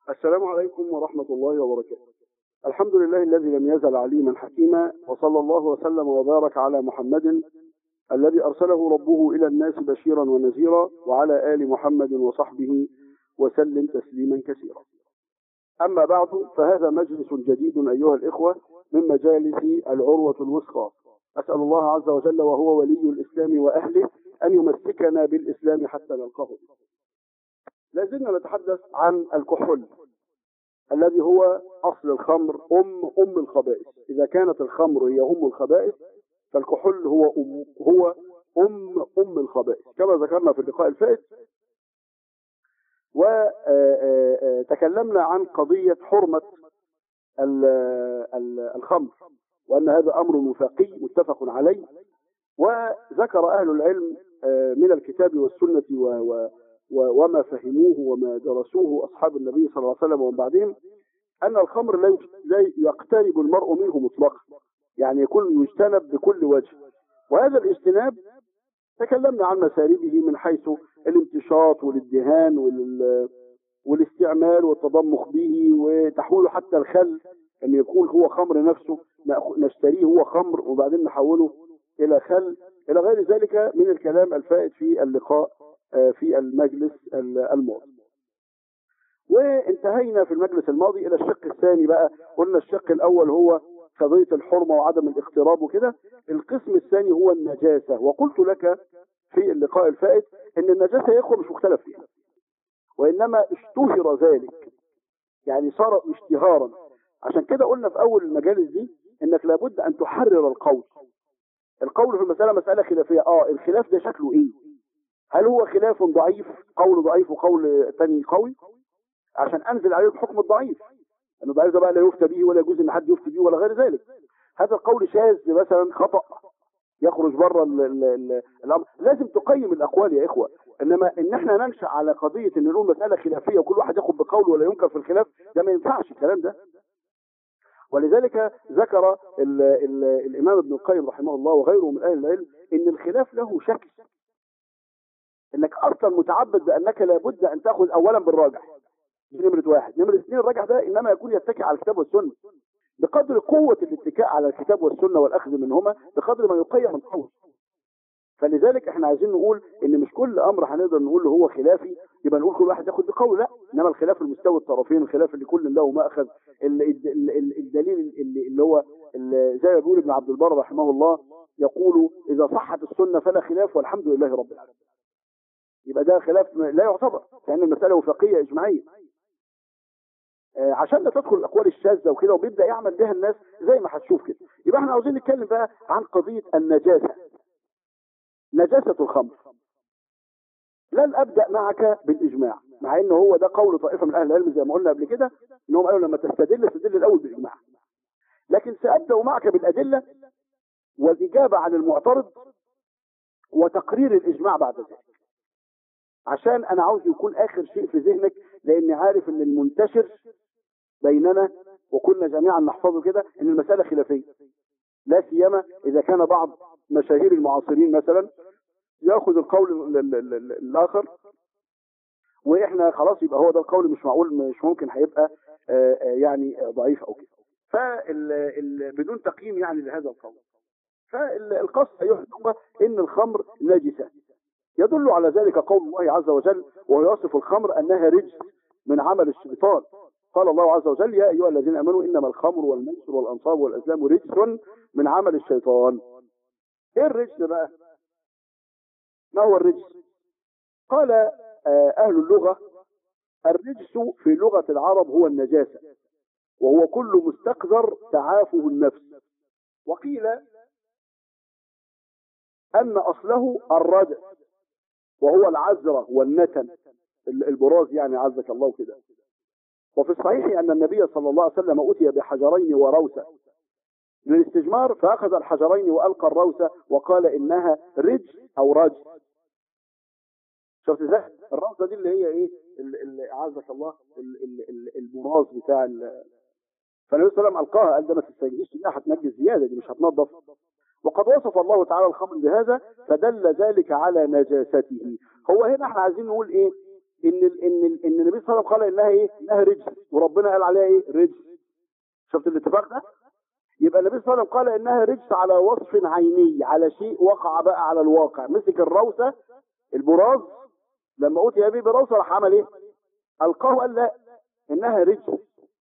السلام عليكم ورحمة الله وبركاته الحمد لله الذي لم يزل عليما حكيما وصلى الله وسلم وبارك على محمد الذي أرسله ربه إلى الناس بشيرا ونذيرا وعلى آل محمد وصحبه وسلم تسليما كثيرا أما بعد فهذا مجلس جديد أيها الإخوة من مجالس العروة الوثقى أسأل الله عز وجل وهو ولي الإسلام وأهله أن يمسكنا بالإسلام حتى نلقاه لازلنا نتحدث عن الكحول الذي هو أصل الخمر أم أم الخبائث إذا كانت الخمر هي أم الخبائث فالكحول هو أم هو أم أم الخبائث كما ذكرنا في اللقاء الفائت وتكلمنا عن قضية حرمة الخمر وأن هذا أمر وفاقي متفق عليه وذكر أهل العلم من الكتاب والسنة وما فهموه وما درسوه أصحاب النبي صلى الله عليه وسلم ومن بعدهم أن الخمر لا يقترب المرء منه مطلقا يعني يكون يجتنب بكل وجه وهذا الاجتناب تكلمنا عن مساربه من حيث الامتشاط والادهان والاستعمال والتضمخ به وتحويله حتى الخل أن يكون هو خمر نفسه نشتريه هو خمر وبعدين نحوله إلى خل إلى غير ذلك من الكلام الفائت في اللقاء في المجلس الماضي وانتهينا في المجلس الماضي إلى الشق الثاني بقى قلنا الشق الأول هو قضية الحرمة وعدم الاقتراب وكده القسم الثاني هو النجاسة وقلت لك في اللقاء الفائت ان النجاسة يا اخوه مش مختلف فيها وانما اشتهر ذلك يعني صار اشتهارا عشان كده قلنا في اول المجالس دي انك لابد ان تحرر القول القول في المسألة مسألة خلافية اه الخلاف ده شكله ايه هل هو خلاف ضعيف قول ضعيف وقول ثاني قوي عشان انزل عليه الحكم الضعيف ان الضعيف ده بقى لا يفتى به ولا يجوز ان حد يفتي به ولا غير ذلك هذا القول شاذ مثلا خطأ يخرج بره الامر لازم تقيم الاقوال يا اخوه انما ان احنا ننشا على قضيه ان نقول مساله خلافيه وكل واحد ياخد بقول ولا ينكر في الخلاف ده ما ينفعش الكلام ده ولذلك ذكر ال ال الامام ابن القيم رحمه الله وغيره من اهل العلم ان الخلاف له شكل انك اصلا متعبد بانك لابد ان تاخذ اولا بالراجح دي نمره واحد نمره اثنين الراجح ده انما يكون يتكئ على الكتاب والسنه بقدر قوة الاتكاء على الكتاب والسنة والأخذ منهما بقدر ما يقيم القول فلذلك احنا عايزين نقول ان مش كل امر هنقدر نقول له هو خلافي يبقى نقول كل واحد ياخد بقول لا انما الخلاف المستوى الطرفين الخلاف اللي كل له ما اخذ الدليل اللي, اللي هو اللي زي ما بيقول ابن عبد البر رحمه الله يقول اذا صحت السنه فلا خلاف والحمد لله رب العالمين يبقى ده خلاف لا يعتبر لان المساله وفقيه اجماعيه عشان لا تدخل الاقوال الشاذه وكده وبيبدا يعمل بها الناس زي ما هتشوف كده يبقى احنا عاوزين نتكلم بقى عن قضيه النجاسه نجاسه الخمر لن ابدا معك بالاجماع مع ان هو ده قول طائفه من اهل العلم زي ما قلنا قبل كده انهم قالوا لما تستدل استدل الاول بالاجماع لكن سابدا معك بالادله والاجابه عن المعترض وتقرير الاجماع بعد ذلك عشان انا عاوز يكون اخر شيء في ذهنك لاني عارف ان المنتشر بيننا وكنا جميعا نحفظه كده ان المسألة خلافية لا سيما اذا كان بعض مشاهير المعاصرين مثلا ياخذ القول الاخر واحنا خلاص يبقى هو ده القول مش معقول مش ممكن هيبقى يعني ضعيف او كده فبدون تقييم يعني لهذا القول فالقصد ايها الاخوه ان الخمر نجسه يدل على ذلك قول الله عز وجل وهو يصف الخمر انها رجس من عمل الشيطان قال الله عز وجل يا أيها الذين أمنوا إنما الخمر والميسر والأنصاب والأزلام رجس من عمل الشيطان إيه الرجس بقى ما هو الرجس قال أهل اللغة الرجس في لغة العرب هو النجاسة وهو كل مستقذر تعافه النفس وقيل أن أصله الرجس وهو العذرة والنتن البراز يعني عزك الله كده وفي الصحيح أن النبي صلى الله عليه وسلم أتي بحجرين وروسة للاستجمار فأخذ الحجرين وألقى الروسة وقال إنها رج أو رج شفت ازاي الروسة دي اللي هي ايه اللي عزك الله المراز بتاع فالنبي صلى الله عليه وسلم ألقاها قال ده ما تستنجيش دي هتنجي زيادة دي مش هتنظف وقد وصف الله تعالى الخمر بهذا فدل ذلك على نجاسته هو هنا احنا عايزين نقول ايه ان ال ان ال ان النبي صلى الله عليه وسلم قال انها ايه انها رجس وربنا قال عليها ايه رجس شفت الاتفاق ده يبقى النبي صلى الله عليه وسلم قال انها رجس على وصف عيني على شيء وقع بقى على الواقع مسك الروسه البراز لما قلت يا بيبي روسه راح عمل ايه القاه قال لا انها رجس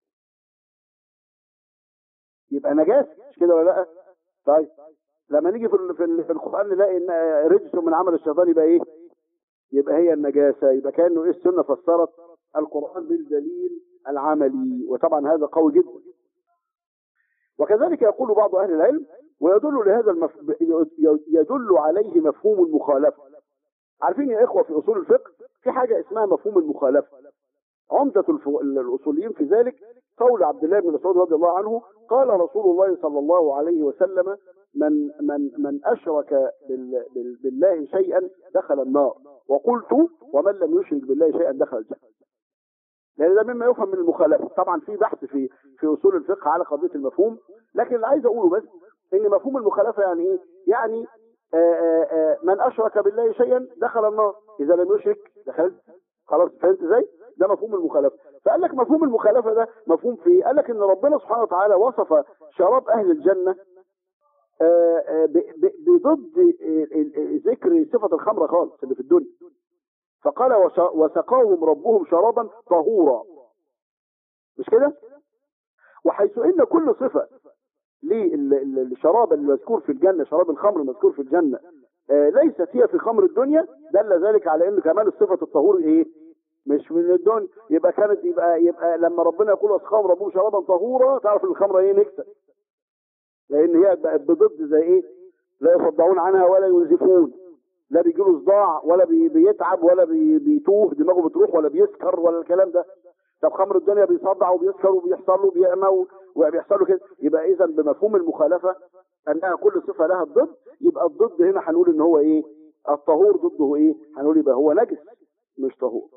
يبقى نجاسه مش كده ولا لا طيب لما نيجي في ال- في ال- في القران نلاقي ان رجس من عمل الشيطان يبقى ايه يبقى هي النجاسه يبقى كانه ايه السنه فسرت القران بالدليل العملي وطبعا هذا قوي جدا وكذلك يقول بعض اهل العلم ويدل لهذا المف... يدل عليه مفهوم المخالفه عارفين يا اخوه في اصول الفقه في حاجه اسمها مفهوم المخالفه عمدة الف... الأصوليين في ذلك قول عبد الله بن مسعود رضي الله عنه قال رسول الله صلى الله عليه وسلم من من من أشرك بال... بال... بالله شيئا دخل النار وقلت ومن لم يشرك بالله شيئا دخل الجنة لأن ده مما يفهم من المخالفة طبعا في بحث في في أصول الفقه على قضية المفهوم لكن اللي عايز أقوله بس إن مفهوم المخالفة يعني إيه؟ يعني آآ آآ من أشرك بالله شيئا دخل النار إذا لم يشرك دخل خلاص فهمت ازاي؟ ده مفهوم المخالفة فقال لك مفهوم المخالفة ده مفهوم في إيه؟ قال لك ان ربنا سبحانه وتعالى وصف شراب اهل الجنة آآ آآ ب- ب- بضد ال- ال- ذكر صفة الخمرة خالص اللي في الدنيا فقال وش- وسقاهم ربهم شرابا طهورا مش كده وحيث ان كل صفة للشراب المذكور في الجنة شراب الخمر المذكور في الجنة آه، ليست هي في خمر الدنيا دل ذلك على ان كمان صفة الطهور ايه مش من الدنيا يبقى كانت يبقى يبقى لما ربنا يقول اسقاهم ربهم شرابا طهورا تعرف ان الخمره ايه نكسه لان هي بقت بضد زي ايه لا يصدعون عنها ولا ينزفون لا بيجيله صداع ولا بي بيتعب ولا بي بيتوه دماغه بتروح ولا بيسكر ولا الكلام ده طب خمر الدنيا بيصدع وبيسكر وبيحصل له بيعمى و- وبيحصل له كده يبقى اذا بمفهوم المخالفه انها كل صفه لها الضد يبقى الضد هنا هنقول ان هو ايه الطهور ضده ايه هنقول يبقى هو نجس مش طهور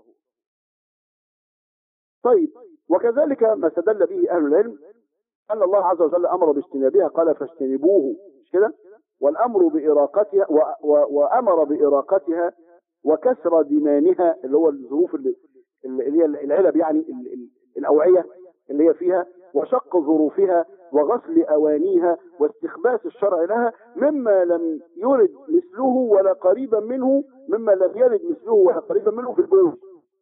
طيب وكذلك ما استدل به اهل العلم ان الله عز وجل امر باجتنابها قال فاجتنبوه مش كده والامر باراقتها و و وامر باراقتها وكسر دينانها اللي هو الظروف اللي, اللي هي العلب يعني ال- ال- الاوعيه اللي هي فيها وشق ظروفها وغسل اوانيها واستخباس الشرع لها مما لم يرد مثله ولا قريبا منه مما لم يرد مثله ولا قريبا منه في البيوت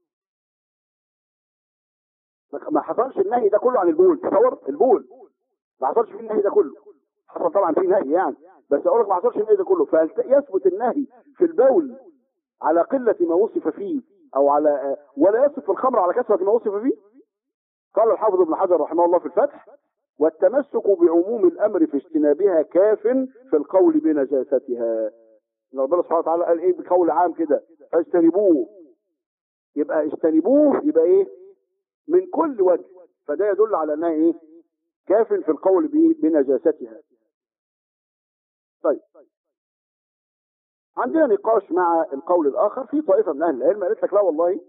ما حصلش النهي ده كله عن البول تصور البول ما حصلش فيه النهي ده كله حصل طبعا فيه نهي يعني بس اقول لك ما حصلش النهي ده كله فيثبت النهي في البول على قلة ما وصف فيه او على ولا يصف الخمر على كثرة ما وصف فيه قال الحافظ ابن حجر رحمه الله في الفتح والتمسك بعموم الامر في اجتنابها كاف في القول بنجاستها ان ربنا سبحانه وتعالى قال ايه بقول عام كده فاجتنبوه يبقى اجتنبوه يبقى ايه من كل وجه فده يدل على انها ايه كاف في القول ب- بنجاستها طيب عندنا نقاش مع القول الاخر في طائفه من اهل العلم قالت لك لا والله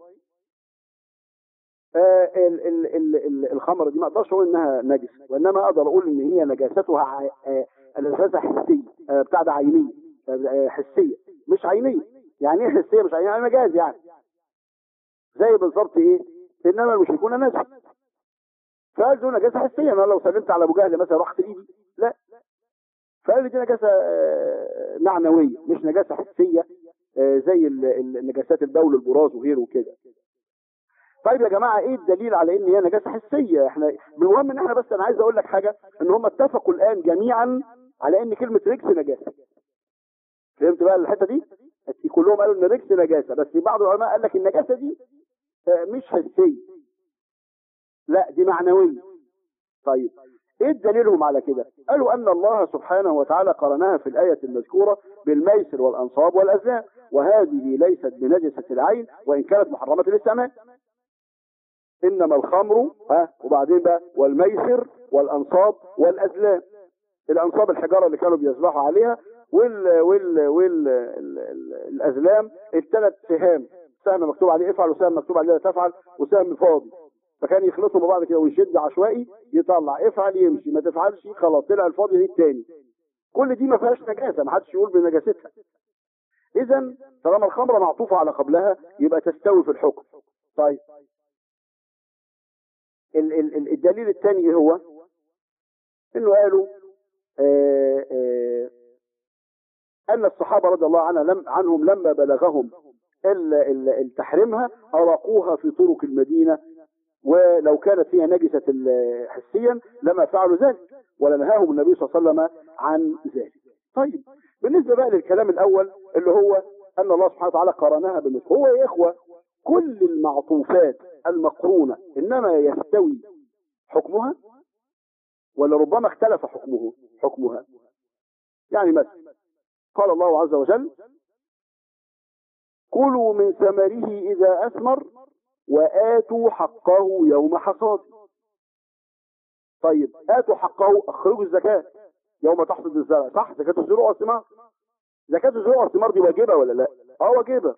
آه ال ال ال ال الخمر دي ما اقدرش اقول انها نجس وانما اقدر اقول ان هي نجاستها ع- آه نجاسه حسيه آه بتاع ده عينيه آه حسيه مش عينيه يعني ايه حسيه مش عينيه يعني مجاز يعني زي بالظبط ايه انما المشركون نجس فقال دي نجاسه حسيه انا لو سلمت على ابو جهل مثلا رحت ايدي لا فقال لي دي نجاسه آه، معنويه مش نجاسه حسيه آه، زي ال- ال- النجاسات البول البراز وغيره وكده طيب يا جماعه ايه الدليل على ان هي نجاسه حسيه احنا المهم ان احنا بس انا عايز اقول لك حاجه ان هم اتفقوا الان جميعا على ان كلمه رجس نجاسه فهمت بقى الحته دي كلهم قالوا ان رجس نجاسه بس بعض العلماء قال لك النجاسه دي آه، مش حسيه لا دي معنويه طيب ايه دليلهم على كده قالوا ان الله سبحانه وتعالى قرنها في الآية المذكورة بالميسر والأنصاب والأزلام وهذه ليست بنجسة العين وإن كانت محرمة للسماء إنما الخمر ها وبعدين بقى والميسر والأنصاب والأزلام الأنصاب الحجارة اللي كانوا بيذبحوا عليها وال وال وال ال- ال- الأزلام الثلاث سهام سهم مكتوب عليه افعل وسهم مكتوب عليه لا تفعل وسهم فاضي فكان يخلصوا ببعض كده ويشد عشوائي يطلع افعل يمشي ما تفعلش خلاص طلع الفاضي دي التاني كل دي ما فيهاش نجاسه ما حدش يقول بنجاستها اذا طالما الخمره معطوفه على قبلها يبقى تستوي في الحكم طيب ال ال ال الدليل الثاني هو انه قالوا آآ آآ ان الصحابه رضي الله عنها لم عنهم لما بلغهم ال- ال- التحريمها اراقوها في طرق المدينه ولو كانت فيها نجسه ال- حسيا لما فعلوا ذلك ولنهاهم النبي صلى الله عليه وسلم عن ذلك. طيب بالنسبه بقى للكلام الاول اللي هو ان الله سبحانه وتعالى قارنها بالمثل هو يا اخوه كل المعطوفات المقرونه انما يستوي حكمها ولا ربما اختلف حكمه حكمها يعني مثلا قال الله عز وجل كلوا من ثمره إذا أثمر وآتوا حقه يوم حصاده طيب آتوا حقه أخرجوا الزكاة يوم تحصد الزرع صح زكاة الزروع والثمار زكاة الزروع والثمار دي واجبة ولا لا اه واجبة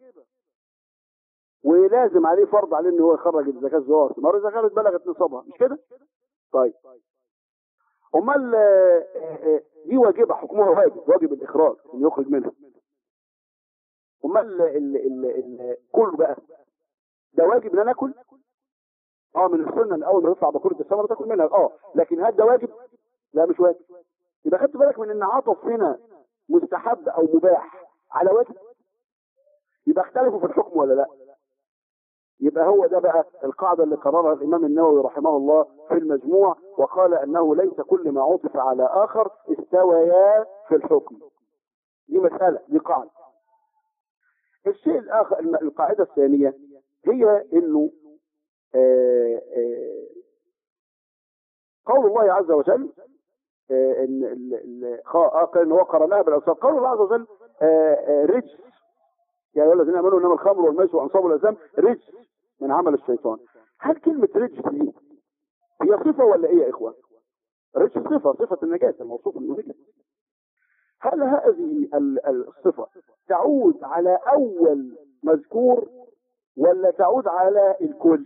ولازم عليه فرض عليه ان هو يخرج الزكاة الزروع والثمار اذا كانت بلغت نصابها مش كده طيب امال آه، آه، دي واجبة حكمها واجب واجب الاخراج انه يخرج منها امال ال ال ال كله بقى ده واجب ان انا اكل اه من السنه من اول ما تطلع بكره الثمره تاكل منها اه لكن هل ده واجب لا مش واجب يبقى خدت بالك من ان عطف هنا مستحب او مباح على واجب يبقى اختلفوا في الحكم ولا لا يبقى هو ده بقى القاعدة اللي قررها الإمام النووي رحمه الله في المجموع وقال أنه ليس كل ما عطف على آخر استويا في الحكم دي مسألة دي قاعدة الشيء الآخر الم- القاعدة الثانية هي أنه آه، آه، قول الله عز وجل آه، ان ال- ال- خا- آه، قال ان هو قرنها بالاوصاف قول الله عز وجل آه، آه، رجس يا ايها الذين امنوا انما الخمر والميسر وانصاب والازلام رجس من عمل الشيطان هل كلمه رجس دي هي صفه ولا ايه يا اخوه؟ رجس صفه صفه النجاسه الموصوف انه نجس هل هذه ال- ال- الصفه تعود على اول مذكور ولا تعود على الكل؟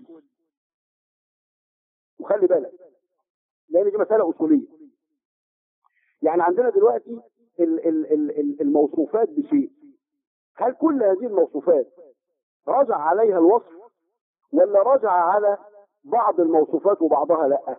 وخلي بالك لان دي مساله اصوليه يعني عندنا دلوقتي ال- ال- ال- ال- الموصوفات بشيء هل كل هذه الموصوفات رجع عليها الوصف ولا رجع على بعض الموصوفات وبعضها لا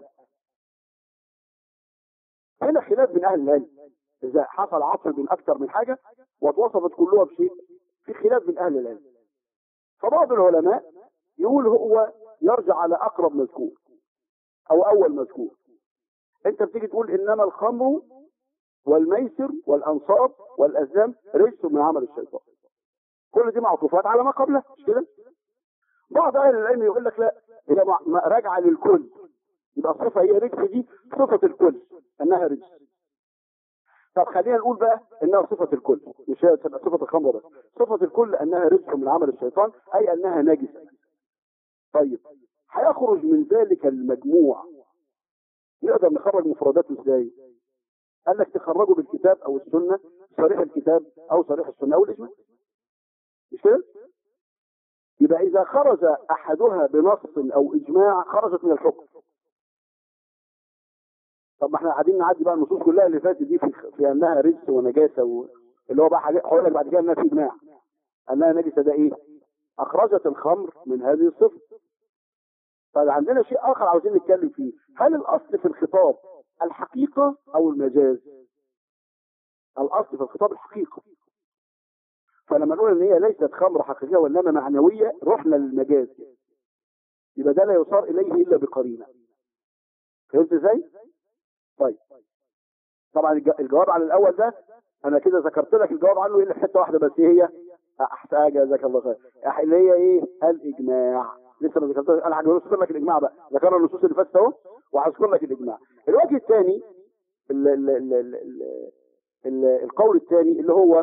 هنا خلاف بين اهل العلم اذا حصل عطف بين اكثر من حاجه واتوصفت كلها بشيء في خلاف بين اهل العلم فبعض العلماء يقول هو يرجع على اقرب مذكور او اول مذكور انت بتيجي تقول انما الخمر والميسر والانصاب والازلام رجس من عمل الشيطان كل دي معطوفات على ما قبلها مش كده بعض اهل العلم يقول لك لا هي مع- ما- راجعه للكل يبقى الصفه هي رجس دي صفه الكل انها رجس طب خلينا نقول بقى انها صفه الكل مش هي تبقى صفه الخمر بس صفه الكل انها رجس من عمل الشيطان اي انها نجسه طيب هيخرج من ذلك المجموع نقدر نخرج مفرداته ازاي قال لك تخرجه بالكتاب او السنه صريح الكتاب او صريح السنه او الاجماع مش كده يبقى اذا خرج احدها بنص او اجماع خرجت من الحكم طب ما احنا قاعدين نعدي بقى النصوص كلها اللي فاتت دي في, في انها رجس ونجاسه و... اللي هو بقى حاجات هقول لك بعد كده انها في اجماع انها نجسه ده ايه اخرجت الخمر من هذه الصفه طيب عندنا شيء اخر عاوزين نتكلم فيه هل الاصل في الخطاب الحقيقه او المجاز الاصل في الخطاب الحقيقه فلما نقول ان هي ليست خمر حقيقيه وانما معنويه رحنا للمجاز يبقى ده لا يصار اليه الا بقرينه فهمت ازاي طيب طبعا الج- الجواب على الاول ده انا كده ذكرت لك الجواب عنه الا في حته واحده بس هي احسن حاجه جزاك الله خير أح- اللي هي ايه الاجماع لسه ما ذكرتش انا هذكر لك الاجماع بقى ذكرنا النصوص اللي فاتت اهو وهذكر لك الاجماع الوجه الثاني ال- ال- ال- ال- ال- ال- القول الثاني اللي هو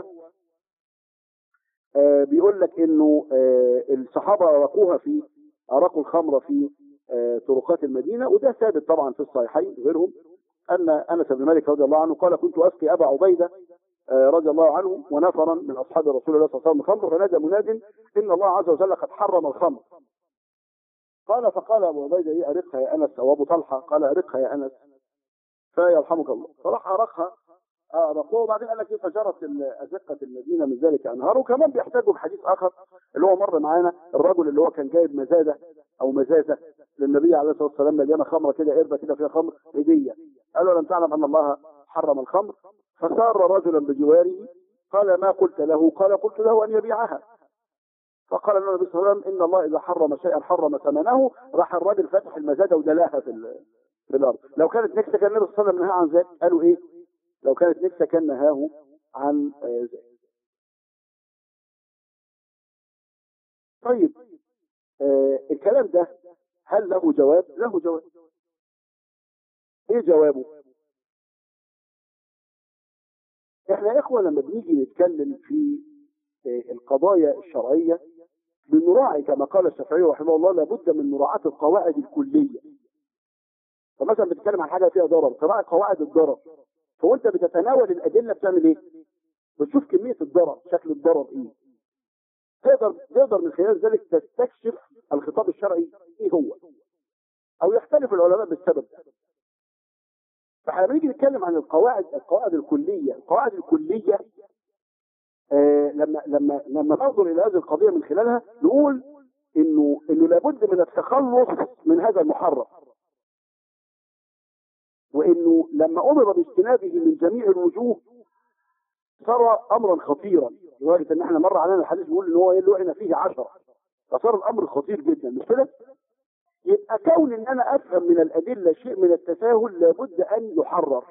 آه، بيقول لك انه آه، الصحابه رقوها في ارقوا الخمر في آه، طرقات المدينه وده ثابت طبعا في الصحيحين غيرهم ان انس بن مالك رضي الله عنه قال كنت اسقي ابا عبيده آه، رضي الله عنه ونفرا من اصحاب رسول الله صلى الله عليه وسلم الخمر فنادى مناد ان الله عز وجل قد حرم الخمر قال فقال ابو عبيده ايه ارقها يا انس او ابو طلحه قال ارقها يا انس فيرحمك الله فراح ارقها اه رفضوه وبعدين قال لك ايه فجرت ال- ازقه المدينه من ذلك انهار وكمان بيحتاجوا بحديث اخر اللي هو مر معانا الرجل اللي هو كان جايب مزاده او مزازه للنبي عليه الصلاه والسلام مليانه خمره كده قربه كده فيها خمر هديه قالوا لم تعلم ان الله حرم الخمر فسار رجلا بجواره قال ما قلت له قال قلت له ان يبيعها فقال له النبي صلى الله عليه وسلم ان الله اذا حرم شيئا حرم ثمنه راح الراجل فاتح المزاده ودلاها في ال- في الارض لو كانت نكسه كان النبي صلى الله عليه وسلم نهى عن ذلك قالوا ايه لو كانت نكسه كان نهاه عن آه، ذلك طيب آه الكلام ده هل له جواب له جواب ايه جوابه احنا يا اخوه لما بنيجي نتكلم في آه، القضايا الشرعيه بنراعي كما قال الشافعي رحمه الله لابد من مراعاه القواعد الكليه فمثلا بتتكلم عن حاجه فيها ضرر تراعي قواعد الضرر فوانت بتتناول الادله بتعمل ايه بتشوف كميه الضرر شكل الضرر ايه تقدر تقدر من خلال ذلك تستكشف الخطاب الشرعي ايه هو او يختلف العلماء بالسبب ده فاحنا بنيجي نتكلم عن القواعد القواعد الكليه القواعد الكليه آه لما لما لما ننظر الى هذه القضيه من خلالها نقول انه انه لابد من التخلص من هذا المحرم وانه لما امر باجتنابه من جميع الوجوه صار امرا خطيرا لدرجه ان احنا مر علينا الحديث بيقول ان هو ايه لعن فيه عشرة فصار الامر خطير جدا مش كده؟ يبقى كون ان انا افهم من الادله شيء من التساهل لابد ان يحرر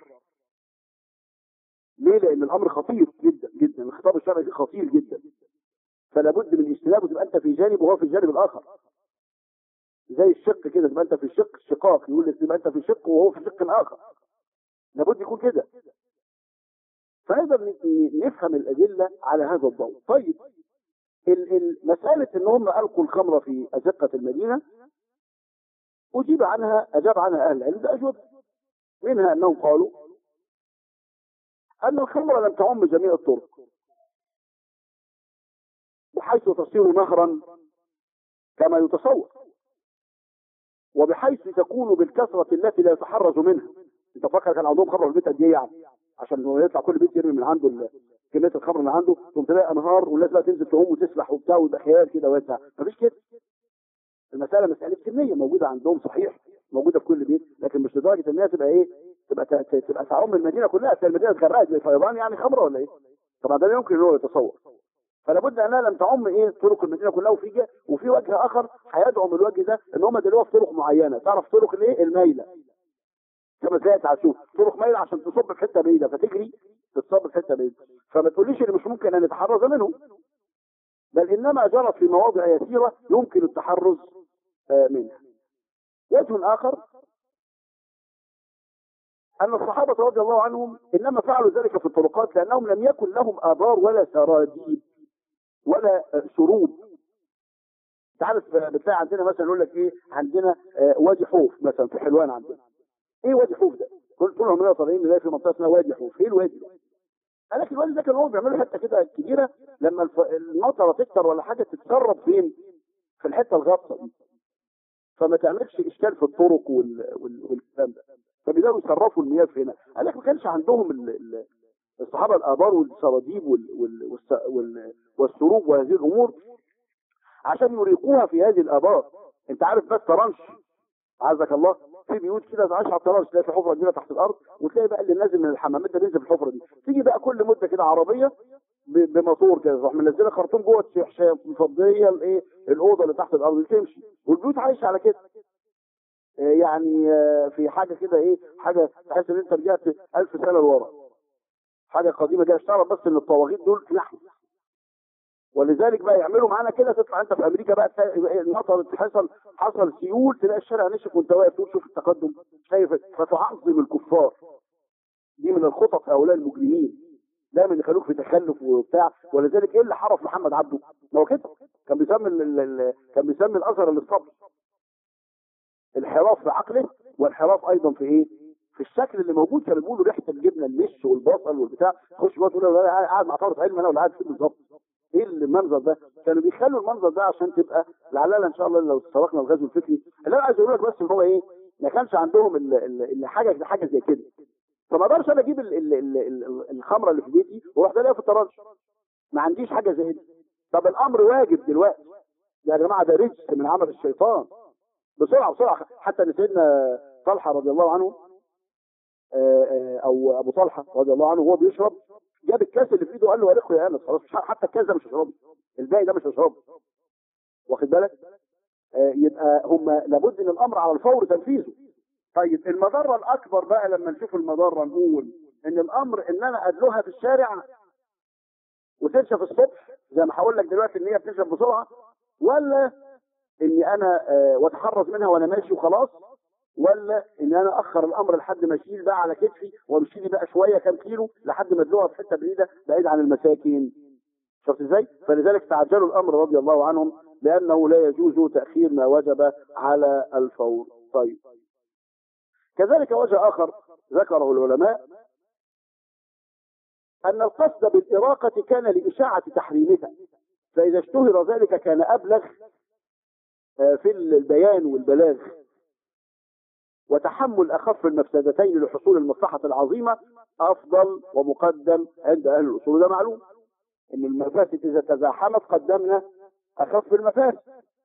ليه؟ لان الامر خطير جدا جدا الخطاب الشرعي فيه خطير جدا فلا بد من اجتنابه تبقى انت في جانب وهو في الجانب الاخر زي الشق كده تبقى انت في الشق شقاق يقول لك تبقى انت في شق وهو في شق اخر لابد يكون كده فنقدر ن- ن- نفهم الادله على هذا الضوء طيب ال- ال- مساله ان هم القوا الخمر في ازقه المدينه اجيب عنها اجاب عنها اهل العلم باجوبه منها انهم قالوا ان الخمر لم تعم جميع الطرق بحيث تصير نهرا كما يتصور وبحيث تكون بالكثرة التي لا يتحرز منها انت فاكر كان عندهم خمر في البيت قد ايه يعني عشان هو يطلع كل بيت يرمي من عنده ال- كمية الخمر اللي عنده تقوم تلاقي انهار والناس بقى تنزل تعوم وتسبح وبتاع ويبقى خيال كده واسع مفيش كده المسألة مسألة كمية موجودة عندهم صحيح موجودة في كل بيت لكن مش لدرجة ان هي تبقى ايه تبقى ت- ت- تبقى تعم المدينة كلها تلاقي المدينة اتغرقت زي فيضان يعني خمرة ولا ايه طبعا ده لا يمكن ان هو يتصور فلا بد انها لم تعم ايه طرق المدينه كلها وفي جه وفي وجه اخر هيدعم الوجه ده ان هم دلوقتي في طرق معينه تعرف طرق الايه المايله كما سياتي هتشوف طرق مايله عشان تصب في حته بعيده فتجري تتصب في حته بعيده فما تقوليش ان مش ممكن ان نتحرز منهم بل انما جرت في مواضع يسيره يمكن التحرز آه، منها وجه اخر ان الصحابه رضي الله عنهم انما فعلوا ذلك في الطرقات لانهم لم يكن لهم ابار ولا سراديب ولا آه، سروب انت عارف آه، بتلاقي عندنا مثلا يقول لك ايه عندنا آه، وادي حوف مثلا في حلوان عندنا ايه وادي حوف ده؟ كل طول عمرنا طالعين نلاقي في منطقه اسمها وادي حوف ايه الوادي ده؟ قال لك الوادي ده كانوا هم بيعملوا حته كده كبيره لما الف- المطره تكتر ولا حاجه تتسرب فين؟ في الحته الغطسه دي فما تعملش اشكال في الطرق وال... وال... والكلام ده فبيقدروا يصرفوا المياه في هنا قال لك ما كانش عندهم ال... ال... الصحابه الابار والسراديب وال... وال... والس... وال... والسروب وهذه الامور عشان يريقوها في هذه الابار انت عارف بس طرنش عزك الله في بيوت كده تعيش على الطرنش تلاقي في حفره كبيره تحت الارض وتلاقي بقى اللي نازل من الحمامات ده بينزل في الحفره دي تيجي بقى كل مده كده عربيه ب- بموتور كده تروح منزله خرطوم جوه الشيشه مفضيه الايه الاوضه اللي تحت الارض تمشي والبيوت عايشه على كده آه، يعني آه، في حاجه كده ايه حاجه تحس ان انت رجعت ألف سنه لورا حاجه قديمه كده اشتغل بس ان الطواغيت دول لحم ولذلك بقى يعملوا معانا كده تطلع انت في امريكا بقى تلاقي المطر حصل حصل سيول تلاقي الشارع نشف وانت واقف تقول شوف التقدم شايف فتعظم الكفار دي من الخطط هؤلاء المجرمين دايما يخلوك في تخلف وبتاع ولذلك ايه اللي حرف محمد عبده؟ ما هو كده كان بيسمي ال- ال- ال- كان بيسمي الازهر للصبر الانحراف في عقله وانحراف ايضا في ايه؟ في الشكل اللي موجود كانوا بيقولوا ريحه الجبنه المش والبصل والبتاع تخش جوه تقول انا قاعد مع طالب علم انا ولا قاعد فين بالظبط ايه المنظر ده؟ كانوا بيخلوا المنظر ده عشان تبقى لعلنا ان شاء الله لو استوقنا الغزو الفكري اللي انا عايز اقول لك بس ان هو ايه؟ ما كانش عندهم ال- ال- ال- حاجه حاجه زي كده فما اقدرش انا اجيب ال- ال- ال- ال- الخمره اللي في بيتي واروح الاقيها في الطرنش ما عنديش حاجه زي دي طب الامر واجب دلوقتي يا جماعه ده رجس من عمل الشيطان بسرعه بسرعه حتى ان سيدنا طلحه رضي الله عنه آه، آه، او ابو طلحه رضي الله عنه وهو بيشرب جاب الكاس اللي في ايده قال له ارقه يا انس خلاص مش ه- حتى الكاس ده مش هشربه الباقي ده مش هشربه واخد بالك آه، يبقى هم لابد ان الامر على الفور تنفيذه طيب المضره الاكبر بقى لما نشوف المضره نقول ان الامر ان انا ادلوها في الشارع وتنشف الصبح زي ما هقول لك دلوقتي ان هي بتنشف بسرعه ولا اني انا آه، واتحرز منها وانا ماشي وخلاص ولا ان انا اخر الامر لحد ما اشيل بقى على كتفي وامشي لي بقى شويه كام كيلو لحد ما ادلوها في حته بعيده بعيد عن المساكين شفت ازاي؟ فلذلك تعجلوا الامر رضي الله عنهم لانه لا يجوز تاخير ما وجب على الفور. طيب. كذلك وجه اخر ذكره العلماء ان القصد بالاراقه كان لاشاعه تحريمها فاذا اشتهر ذلك كان ابلغ آه، في البيان والبلاغ وتحمل اخف المفسدتين لحصول المصلحه العظيمه افضل ومقدم عند اهل الاصول ده معلوم ان المفاسد اذا تزاحمت قدمنا اخف المفاسد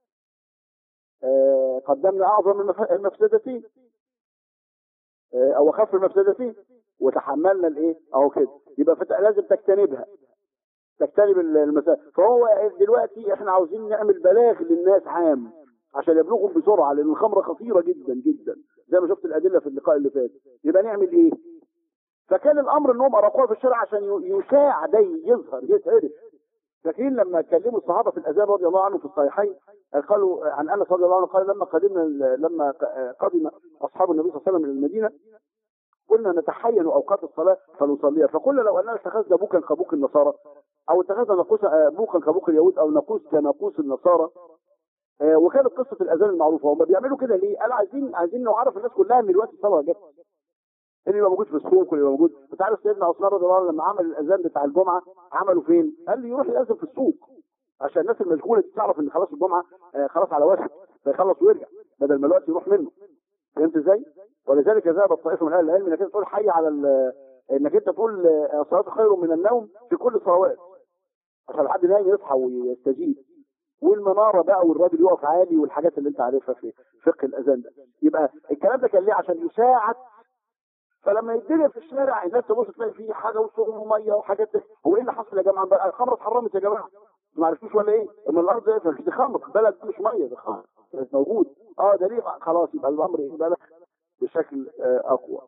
آه، قدمنا اعظم المف- المفسدتين آه، او اخف المفسدتين وتحملنا الايه اهو كده يبقى فت- لازم تجتنبها تجتنب المسائل فهو دلوقتي احنا عاوزين نعمل بلاغ للناس عام عشان يبلغهم بسرعه لان الخمره خطيره جدا جدا زي ما شفت الادله في اللقاء اللي فات يبقى نعمل ايه فكان الامر انهم ارقوها في الشارع عشان ي- يشاع ده يظهر يتعرف فاكرين لما كلموا الصحابه في الاذان رضي الله عنهم في الصحيحين قالوا عن انس رضي الله عنه قال لما قدمنا لما قدم اصحاب النبي صلى الله عليه وسلم من المدينه قلنا نتحين اوقات الصلاه فنصليها فقلنا لو اننا اتخذنا بوكا كبوك النصارى او اتخذنا ناقوس آه، بوكا كبوك اليهود او ناقوس كناقوس النصارى آه، وكانت قصه الاذان المعروفه هم بيعملوا كده ليه؟ قال عايزين عايزين نعرف الناس كلها ان دلوقتي الصلاه جت اللي يبقى موجود في السوق واللي يبقى موجود انت عارف سيدنا عثمان رضي الله عنه لما عمل الاذان بتاع الجمعه عمله فين؟ قال لي يروح يأذن في السوق عشان الناس المشغوله دي تعرف ان خلاص الجمعه آه، خلاص على وشك فيخلص ويرجع بدل ما الوقت يروح منه فهمت ازاي؟ ولذلك ذهب الطائفه من اهل العلم انك انت تقول حي على ال- انك انت تقول آه، الصلاه خير من النوم في كل الصلوات عشان الحد نايم يصحى ويستجيب والمناره بقى والراجل يقف عالي والحاجات اللي انت عارفها في فقه الاذان ده يبقى الكلام ده كان ليه عشان يساعد فلما يتدرب في الشارع الناس تبص تلاقي فيه حاجه وصوم وميه وحاجات هو ايه اللي حصل يا جماعه بقى الخمره اتحرمت يا جماعه ما عرفتوش ولا ايه؟ ان الارض دي دي خمر بلد مش ميه ده خمر مش موجود اه ده ليه خلاص يبقى الامر ايه بلد بشكل آه، اقوى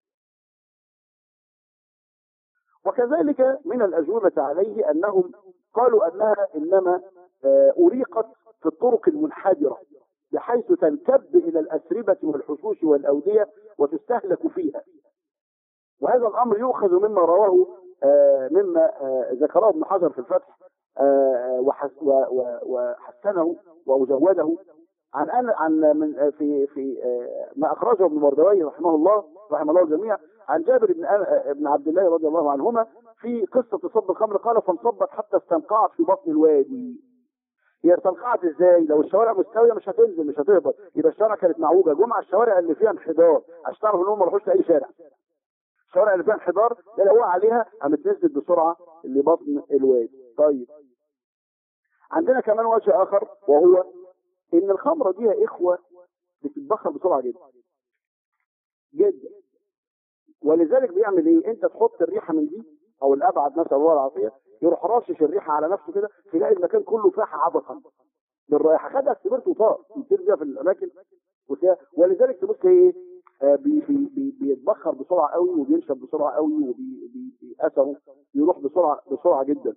وكذلك من الأجوبة عليه أنهم قالوا أنها إنما آه، أريقت في الطرق المنحدرة بحيث تنكب إلى الأسربة والحشوش والأودية وتستهلك فيها وهذا الأمر يؤخذ مما رواه آه، مما آه، ذكره ابن حجر في الفتح آه، وحس- و- و- وحسنه وزوده عن أن عن من آه، في في آه، ما أخرجه ابن مردوي رحمه الله رحمه الله الجميع عن جابر بن آه، بن عبد الله رضي الله عنهما في قصة صب الخمر قال فانصبت حتى استنقعت في بطن الوادي هي استنقعت ازاي لو الشوارع مستوية مش هتنزل مش هتهبط يبقى الشوارع كانت معوجة جمعة الشوارع اللي فيها انحدار عشان تعرف ان هم ما راحوش لاي شارع الشوارع اللي فيها انحدار ده لو وقع عليها قامت نزلت بسرعة لبطن الوادي طيب عندنا كمان وجه اخر وهو ان الخمرة دي يا اخوة بتتبخر بسرعة جدا جدا ولذلك بيعمل ايه انت تحط الريحة من دي او الابعد نسال الله العافيه يروح راشش الريحه على نفسه كده تلاقي المكان كله فاح عبقا بالرائحه خدها استمرت وطار يصير بيها في الاماكن وتلاقي- ولذلك تبص ايه آه، بي بي بي بيتبخر بسرعه قوي وبينشف بسرعه قوي وبأثره يروح بسرعه بسرعه جدا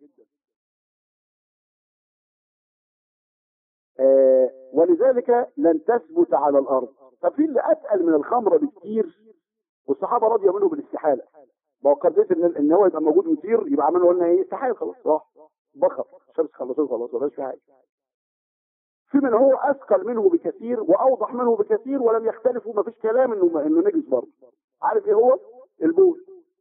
آه، ولذلك لن تثبت على الارض طب في اللي اتقل من الخمره بكتير والصحابه رضيوا منه بالاستحاله ما هو قضيه ان ان هو يبقى موجود ويطير يبقى عملوا قلنا ايه استحاله خلاص راح بخر الشمس خلصت خلاص ما في حاجه في من هو اثقل منه بكثير واوضح منه بكثير ولم يختلفوا ما فيش كلام انه انه نجس برضه عارف ايه هو البول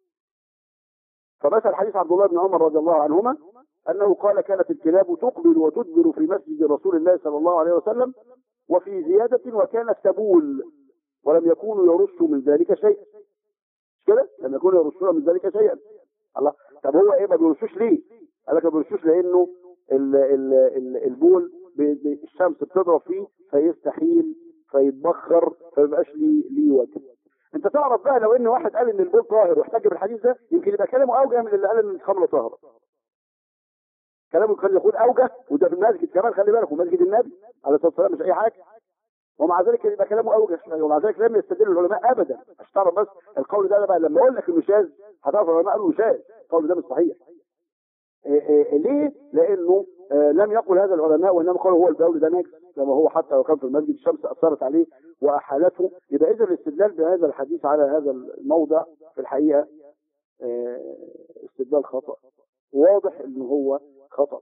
فمثل حديث عبد الله بن عمر رضي الله عنهما انه قال كانت الكلاب تقبل وتدبر في مسجد رسول الله صلى الله عليه وسلم وفي زيادة وكانت تبول ولم يكونوا يرشوا من ذلك شيء مش كده لما يكونوا يرشون من ذلك شيئا الله طب هو ايه ما بيرشوش ليه قال لك ما بيرشوش لانه ال ال ال البول ب- ب- الشمس بتضرب فيه فيستحيل فيتبخر فميبقاش ليه ليه وجه انت تعرف بقى لو ان واحد قال ان البول طاهر واحتج بالحديث ده يمكن يبقى كلامه اوجه من اللي قال ان الخمر طاهره كلامه قد يكون اوجه وده في المسجد كمان خلي بالك ومسجد النبي عليه الصلاه والسلام مش اي حاجه ومع ذلك يبقى كلامه اوجه شويه ومع ذلك لم يستدل العلماء ابدا عشان تعرف بس القول ده بقى لما اقول لك انه شاذ هتعرف العلماء قالوا شاذ القول ده مش صحيح إيه إيه ليه؟ لانه آه لم يقل هذا العلماء وانما قالوا هو البول ده نجس كما هو حتى لو كان في المسجد الشمس اثرت عليه واحالته يبقى اذا الاستدلال بهذا الحديث على هذا الموضع في الحقيقه آه استدلال خطا واضح ان هو خطا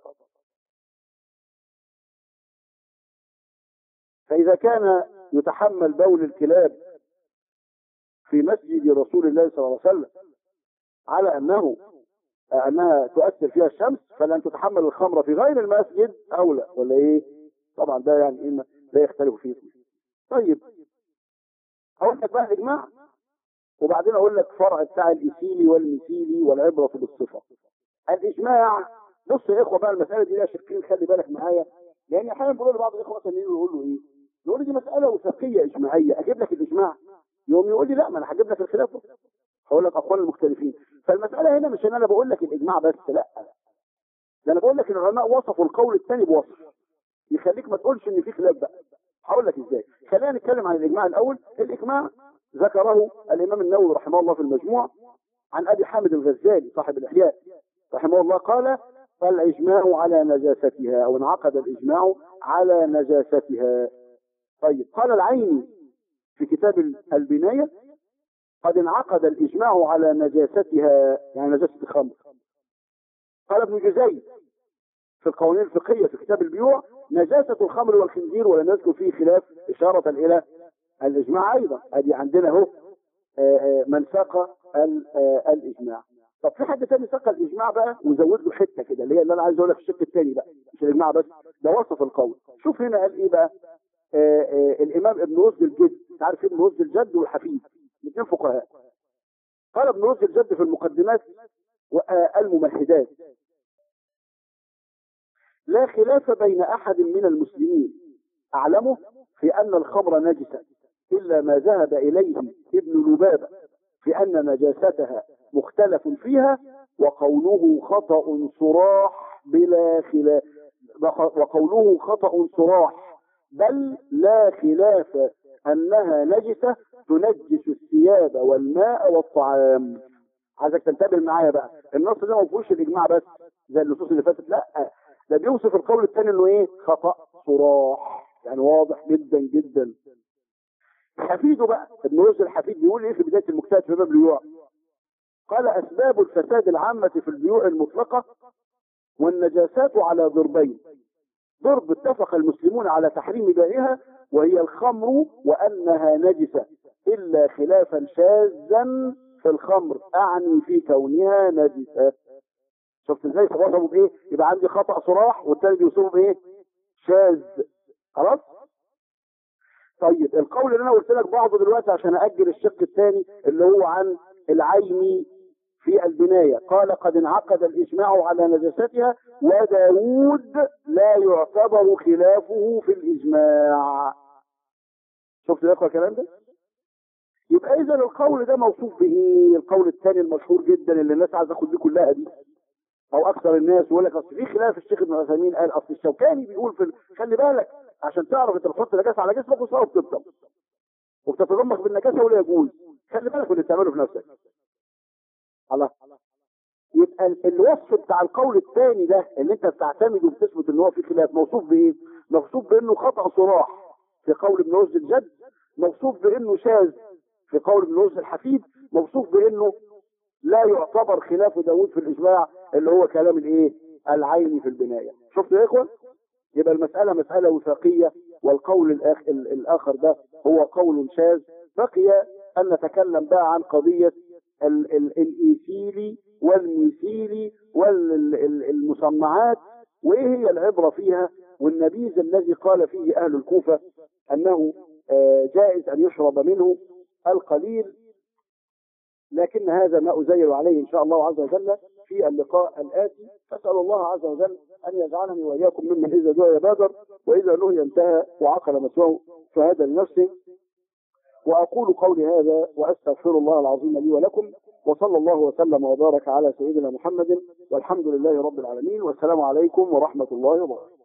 فاذا كان يتحمل بول الكلاب في مسجد رسول الله صلى الله عليه وسلم على انه انها تؤثر فيها الشمس فلن تتحمل الخمر في غير المسجد اولى ولا ايه طبعا ده يعني إيه لا يختلف فيه طيب اقول لك بقى الاجماع وبعدين اقول لك فرع بتاع الايثيلي والميثيلي والعبره بالصفه الاجماع بص يا اخوه بقى المساله دي ليها شقين خلي بالك معايا لان احيانا بقول لبعض الاخوه مثلا يقول له ايه يقول لي دي مساله وثقيه اجماعيه اجيب لك الاجماع يوم يقول لي لا ما انا هجيب لك الخلاف هقول لك اقوال المختلفين فالمساله هنا مش ان انا بقول لك الاجماع بس لا ده انا بقول لك العلماء وصفوا القول الثاني بوصف يخليك ما تقولش ان في خلاف بقى هقول لك ازاي خلينا نتكلم عن الاجماع الاول الاجماع ذكره الامام النووي رحمه الله في المجموع عن ابي حامد الغزالي صاحب الاحياء رحمه الله قال فالاجماع على نجاستها او انعقد الاجماع على نجاستها طيب قال العيني في كتاب البنايه قد انعقد الإجماع على نجاستها يعني نجاسة الخمر قال ابن جزي في القوانين الفقهية في كتاب البيوع نجاسة الخمر والخنزير ولم يذكر فيه خلاف إشارة إلى الإجماع أيضا أدي عندنا اهو من ساق الإجماع طب في حد تاني ساق الإجماع بقى وزود له حتة كده اللي هي اللي أنا عايز أقول لك الشق الثاني بقى مش الإجماع بس ده وصف القول شوف هنا قال إيه بقى آآ آآ الإمام ابن رشد الجد تعرف ابن رشد الجد والحفيد الاثنين فقهاء قال ابن رشد الجد في المقدمات والممهدات لا خلاف بين احد من المسلمين اعلمه في ان الخمر نجسه الا ما ذهب اليه ابن لبابه في ان نجاستها مختلف فيها وقوله خطا صراح بلا خلاف وقوله خطا صراح بل لا خلاف انها نجسه تنجس الثياب والماء والطعام عايزك تنتبه معايا بقى النص ده ما فيهوش الاجماع بس زي النصوص اللي فاتت لا ده بيوصف القول الثاني انه ايه خطا صراح يعني واضح جدا جدا حفيده بقى ابن رشد الحفيد بيقول ايه في بدايه المجتهد في باب البيوع قال اسباب الفساد العامه في البيوع المطلقه والنجاسات على ضربين ضرب اتفق المسلمون على تحريم بيعها وهي الخمر وانها نجسه الا خلافا شاذا في الخمر اعني في كونها نجسه شفت ازاي توصفوا بايه يبقى عندي خطا صراح والتاني بيوصفه بايه شاذ خلاص طيب القول اللي انا قلت لك بعضه دلوقتي عشان اجل الشق الثاني اللي هو عن العيني في البناية قال قد انعقد الإجماع على نجاستها وداود لا يعتبر خلافه في الإجماع شفت يا الكلام ده يبقى إذا القول ده موصوف بإيه القول الثاني المشهور جدا اللي الناس عايزة تاخد بيه كلها دي أو أكثر الناس يقول لك أصل في خلاف الشيخ ابن عثيمين قال أصل الشوكاني بيقول في ال... خلي بالك عشان تعرف أنت بتحط نجاسة على جسمك وصار بتبطل وبتتضمخ بالنجاسة ولا يجوز خلي بالك من اللي بتعمله في نفسك الله يبقى الوصف بتاع القول الثاني ده اللي انت بتعتمد وبتثبت ان هو في خلاف موصوف بايه؟ موصوف بانه خطا صراح في قول ابن رشد الجد موصوف بانه شاذ في قول ابن رشد الحفيد موصوف بانه لا يعتبر خلاف داوود في الاجماع اللي هو كلام الايه؟ العين في البنايه شفتوا يا اخوان؟ يبقى المساله مساله وثاقيه والقول الآخ... الاخر ده هو قول شاذ بقي ان نتكلم بقى عن قضيه الايثيلي والميثيلي والمصنعات وايه هي العبره فيها والنبيذ الذي قال فيه اهل الكوفه انه جائز ان يشرب منه القليل لكن هذا ما أزيل عليه إن شاء الله عز وجل في اللقاء الآتي فأسأل الله عز وجل أن يجعلني وإياكم ممن إذا دعي بادر وإذا نهي انتهى وعقل مسواه فهذا لنفسه وأقول قولي هذا وأستغفر الله العظيم لي ولكم وصلى الله وسلم وبارك على سيدنا محمد والحمد لله رب العالمين والسلام عليكم ورحمة الله وبركاته